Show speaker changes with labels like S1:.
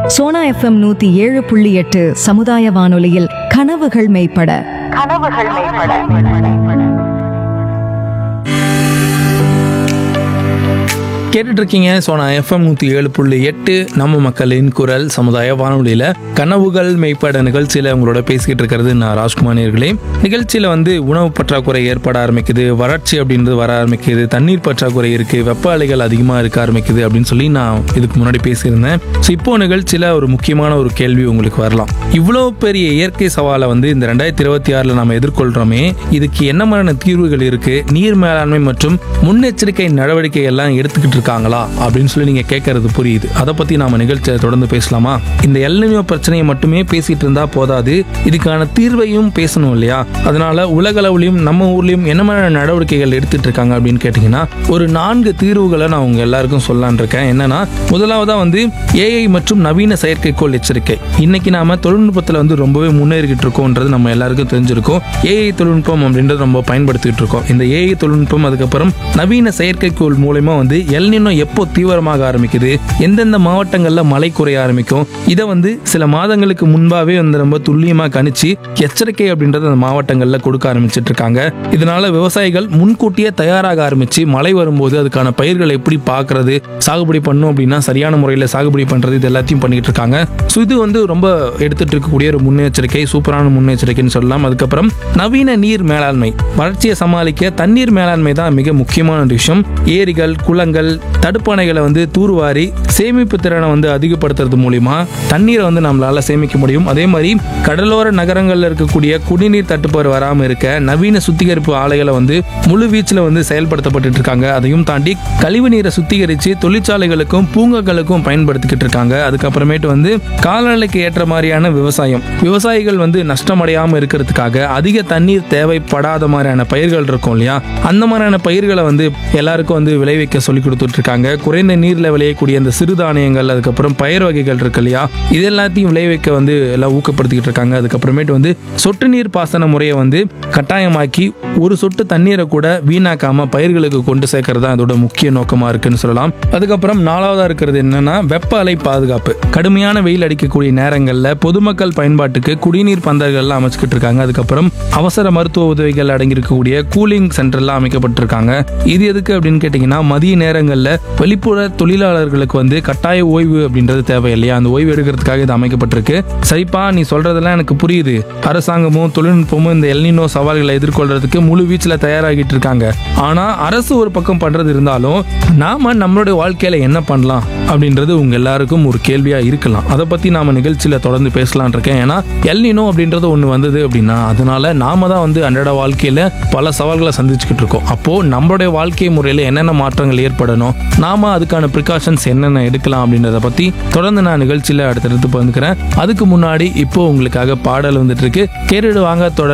S1: Sona FM நூத்தி ஏழு புள்ளி எட்டு சமுதாய வானொலியில் கனவுகள் மெய்ப்பட
S2: கனவுகள் மேம்பட
S3: கேட்டுட்டு இருக்கீங்க சோனா எஃப்எம் நூற்றி ஏழு புள்ளி எட்டு நம்ம மக்களின் குரல் சமுதாய வானொலியில் கனவுகள் மெய்ப்பட நிகழ்ச்சியில் உங்களோட பேசிக்கிட்டு இருக்கிறது நான் ராஜ்குமார் நேர்களே நிகழ்ச்சியில் வந்து உணவு பற்றாக்குறை ஏற்பட ஆரம்பிக்குது வறட்சி அப்படின்றது வர ஆரம்பிக்குது தண்ணீர் பற்றாக்குறை இருக்குது வெப்ப அலைகள் அதிகமாக இருக்க ஆரம்பிக்குது அப்படின்னு சொல்லி நான் இதுக்கு முன்னாடி பேசியிருந்தேன் ஸோ இப்போ நிகழ்ச்சியில் ஒரு முக்கியமான ஒரு கேள்வி உங்களுக்கு வரலாம் இவ்வளோ பெரிய இயற்கை சவாலை வந்து இந்த ரெண்டாயிரத்தி இருபத்தி ஆறில் நம்ம எதிர்கொள்கிறோமே இதுக்கு என்ன மாதிரியான தீர்வுகள் இருக்குது நீர் மேலாண்மை மற்றும் முன்னெச்சரிக்கை நடவடிக்கை எல்லாம் எடுத்துக்கிட்டு இருக்காங்களா அப்படின்னு சொல்லி நீங்க கேட்கறது புரியுது அதை பத்தி நாம நிகழ்ச்சியை தொடர்ந்து பேசலாமா இந்த எல்நியோ பிரச்சனையை மட்டுமே பேசிட்டு இருந்தா போதாது இதுக்கான தீர்வையும் பேசணும் இல்லையா அதனால உலக அளவுலயும் நம்ம ஊர்லயும் என்ன மாதிரியான நடவடிக்கைகள் எடுத்துட்டு இருக்காங்க அப்படின்னு கேட்டீங்கன்னா ஒரு நான்கு தீர்வுகளை நான் உங்க எல்லாருக்கும் சொல்லலான் இருக்கேன் என்னன்னா முதலாவதா வந்து ஏஐ மற்றும் நவீன செயற்கைக்கோள் எச்சரிக்கை இன்னைக்கு நாம தொழில்நுட்பத்துல வந்து ரொம்பவே முன்னேறிக்கிட்டு இருக்கோம்ன்றது நம்ம எல்லாருக்கும் தெரிஞ்சிருக்கும் ஏஐ தொழில்நுட்பம் அப்படின்றது ரொம்ப பயன்படுத்திட்டு இருக்கோம் இந்த ஏஐ தொழில்நுட்பம் அதுக்கப்புறம் நவீன செயற்கைக்கோள் மூலயமா வந்து எல்நினோ எப்போ தீவிரமாக ஆரம்பிக்குது எந்தெந்த மாவட்டங்கள்ல மழை குறைய ஆரம்பிக்கும் இதை வந்து சில மாதங்களுக்கு முன்பாவே வந்து ரொம்ப துல்லியமா கணிச்சு எச்சரிக்கை அப்படின்றத அந்த மாவட்டங்கள்ல கொடுக்க ஆரம்பிச்சிட்டு இருக்காங்க இதனால விவசாயிகள் முன்கூட்டியே தயாராக ஆரம்பிச்சு மழை வரும்போது அதுக்கான பயிர்களை எப்படி பார்க்கறது சாகுபடி பண்ணும் அப்படின்னா சரியான முறையில் சாகுபடி பண்றது இது எல்லாத்தையும் பண்ணிட்டு இருக்காங்க ஸோ இது வந்து ரொம்ப எடுத்துட்டு இருக்கக்கூடிய ஒரு முன்னெச்சரிக்கை சூப்பரான முன்னெச்சரிக்கைன்னு சொல்லலாம் அதுக்கப்புறம் நவீன நீர் மேலாண்மை வறட்சியை சமாளிக்க தண்ணீர் மேலாண்மை தான் மிக முக்கியமான ஒரு விஷயம் ஏரிகள் குளங்கள் தடுப்பணைகளை வந்து தூர்வாரி சேமிப்பு திறனை வந்து அதிகப்படுத்துறது மூலியமா தண்ணீரை வந்து நம்மளால சேமிக்க முடியும் அதே மாதிரி கடலோர நகரங்கள்ல இருக்கக்கூடிய குடிநீர் தட்டுப்பாடு வராம இருக்க நவீன சுத்திகரிப்பு ஆலைகளை வந்து முழு வீச்சில் வந்து செயல்படுத்தப்பட்டு இருக்காங்க அதையும் தாண்டி கழிவு நீரை சுத்திகரித்து தொழிற்சாலைகளுக்கும் பூங்காக்களுக்கும் பயன்படுத்திக்கிட்டு இருக்காங்க அதுக்கப்புறமேட்டு வந்து காலநிலைக்கு ஏற்ற மாதிரியான விவசாயம் விவசாயிகள் வந்து நஷ்டமடையாம இருக்கிறதுக்காக அதிக தண்ணீர் தேவைப்படாத மாதிரியான பயிர்கள் இருக்கும் இல்லையா அந்த மாதிரியான பயிர்களை வந்து எல்லாருக்கும் வந்து விளைவிக்க சொல்லி கொடுத்துட்டு இருக்காங்க குறைந்த நீர்ல விளையக்கூடிய அந்த சிறுதானியங்கள் அதுக்கப்புறம் பயிர் வகைகள் இருக்கு இல்லையா இது எல்லாத்தையும் விளைவிக்க வந்து எல்லாம் ஊக்கப்படுத்திக்கிட்டு இருக்காங்க அதுக்கப்புறமேட்டு வந்து சொட்டு நீர் பாசன முறையை வந்து கட்டாயமாக்கி ஒரு சொட்டு தண்ணீரை கூட வீணாக்காம பயிர்களுக்கு கொண்டு சேர்க்கறது தான் அதோட முக்கிய நோக்கமா இருக்குன்னு சொல்லலாம் அதுக்கப்புறம் நாலாவதா இருக்கிறது என்னன்னா வெப்ப அலை பாதுகாப்பு கடுமையான வெயில் அடிக்கக்கூடிய நேரங்களில் பொதுமக்கள் பயன்பாட்டுக்கு குடிநீர் பந்தல்கள்லாம் அமைச்சுக்கிட்டு இருக்காங்க அதுக்கப்புறம் அவசர மருத்துவ உதவிகள் அடங்கியிருக்கக்கூடிய கூலிங் சென்டர்லாம் அமைக்கப்பட்டிருக்காங்க இது எதுக்கு அப்படின்னு கேட்டிங்கன்னா மதிய நேரங்களில் வெளிப்புற தொழிலாளர்களுக்கு வந்து கட்டாய ஓய்வு அப்படின்றது தேவை இல்லையா அந்த ஓய்வு எடுக்கிறதுக்காக இது அமைக்கப்பட்டிருக்கு சரிப்பா நீ சொல்றதெல்லாம் எனக்கு புரியுது அரசாங்கமும் தொழில்நுட்பமும் இந்த எல்னினோ சவால்களை எதிர்கொள்றதுக்கு முழு வீச்சில் தயாராகிட்டு இருக்காங்க ஆனா அரசு ஒரு பக்கம் பண்றது இருந்தாலும் நாம நம்மளுடைய வாழ்க்கையில என்ன பண்ணலாம் அப்படின்றது உங்க எல்லாருக்கும் ஒரு கேள்வியா இருக்கலாம் அதை பத்தி நாம நிகழ்ச்சியில தொடர்ந்து பேசலாம் இருக்கேன் ஏன்னா எல்னினோ அப்படின்றது ஒண்ணு வந்தது அப்படின்னா அதனால நாம தான் வந்து அன்றாட வாழ்க்கையில பல சவால்களை சந்திச்சுக்கிட்டு இருக்கோம் அப்போ நம்மளுடைய வாழ்க்கை முறையில என்னென்ன மாற்றங்கள் ஏற்படணும் நாம அதுக்கான ப்ரிகாஷன்ஸ் என்னென்ன எடுக்கலாம் அப்படின்றத பத்தி தொடர்ந்து நான் நிகழ்ச்சியில அடுத்தடுத்து பகிர்ந்துக்கிறேன் அதுக்கு முன்னாடி இப்போ உங்களுக்காக பாடல் வந்துட்டு இருக்கு கேட்டுட்டு வாங்க தொடர்